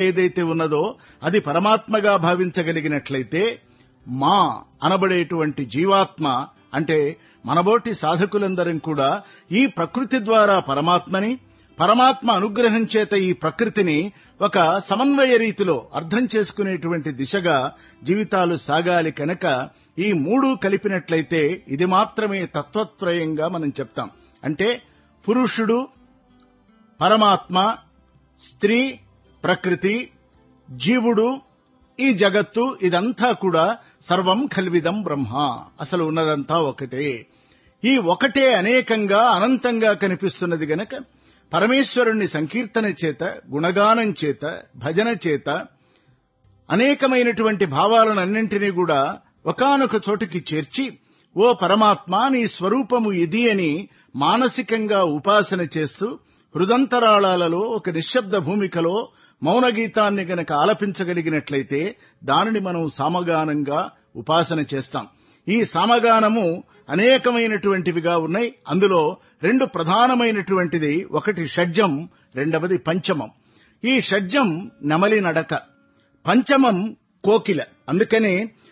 ఏదైతే ఉన్నదో అది పరమాత్మగా భావించగలిగినట్లయితే మా అనబడేటువంటి జీవాత్మ అంటే మనబోటి సాధకులందరం కూడా ఈ ప్రకృతి ద్వారా పరమాత్మని పరమాత్మ అనుగ్రహం చేత ఈ ప్రకృతిని ఒక సమన్వయ రీతిలో అర్థం చేసుకునేటువంటి దిశగా జీవితాలు సాగాలి కనుక ఈ మూడు కలిపినట్లయితే ఇది మాత్రమే తత్వత్రయంగా మనం చెప్తాం అంటే పురుషుడు పరమాత్మ స్త్రీ ప్రకృతి జీవుడు ఈ జగత్తు ఇదంతా కూడా సర్వం కల్విదం బ్రహ్మ అసలు ఉన్నదంతా ఒకటే ఈ ఒకటే అనేకంగా అనంతంగా కనిపిస్తున్నది గనక పరమేశ్వరుణ్ణి సంకీర్తన చేత గుణగానం చేత భజన చేత అనేకమైనటువంటి భావాలనన్నింటినీ కూడా ఒకానొక చోటుకి చేర్చి ఓ పరమాత్మ నీ స్వరూపము ఇది అని మానసికంగా ఉపాసన చేస్తూ హృదంతరాళాలలో ఒక నిశ్శబ్ద భూమికలో మౌన గీతాన్ని గనక ఆలపించగలిగినట్లయితే దానిని మనం సామగానంగా ఉపాసన చేస్తాం ఈ సామగానము అనేకమైనటువంటివిగా ఉన్నాయి అందులో రెండు ప్రధానమైనటువంటిది ఒకటి షడ్జం రెండవది పంచమం ఈ షడ్జం నెమలి నడక పంచమం కోకిల అందుకనే